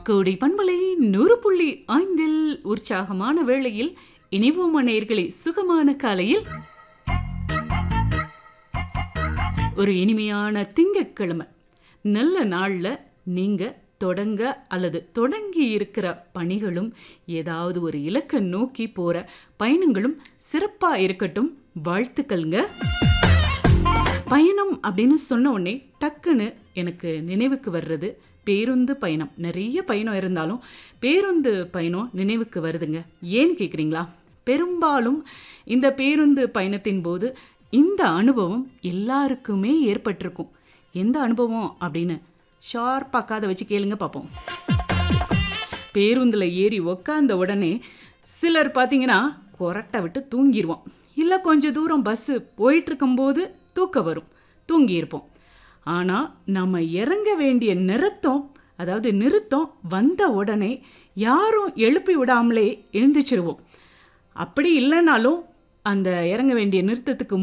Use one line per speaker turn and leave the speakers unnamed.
கோடி பண்பலை நூறு புள்ளி ஐந்தில் உற்சாகமான வேளையில் இணைவோமா நேயர்களே சுகமான காலையில் ஒரு இனிமையான திங்கட்கிழமை நல்ல நாள்ல நீங்க தொடங்க அல்லது தொடங்கி இருக்கிற பணிகளும் ஏதாவது ஒரு இலக்கை நோக்கி போற பயணங்களும் சிறப்பா இருக்கட்டும் வாழ்த்துக்கள்ங்க பயணம் அப்படின்னு சொன்ன உடனே டக்குன்னு எனக்கு நினைவுக்கு வர்றது பேருந்து பயணம் நிறைய பயணம் இருந்தாலும் பேருந்து பயணம் நினைவுக்கு வருதுங்க ஏன்னு கேட்குறீங்களா பெரும்பாலும் இந்த பேருந்து பயணத்தின் போது இந்த அனுபவம் எல்லாருக்குமே ஏற்பட்டிருக்கும் எந்த அனுபவம் அப்படின்னு ஷார்ப்பாக்காத வச்சு கேளுங்க பார்ப்போம் பேருந்தில் ஏறி உக்காந்த உடனே சிலர் பார்த்தீங்கன்னா கொரட்டை விட்டு தூங்கிடுவோம் இல்லை கொஞ்சம் தூரம் பஸ்ஸு போயிட்டு இருக்கும்போது தூக்கம் வரும் தூங்கியிருப்போம் ஆனால் நம்ம இறங்க வேண்டிய நிறுத்தம் அதாவது நிறுத்தம் வந்த உடனே யாரும் எழுப்பி விடாமலே எழுந்திச்சிருவோம் அப்படி இல்லைனாலும் அந்த இறங்க வேண்டிய நிறுத்தத்துக்கு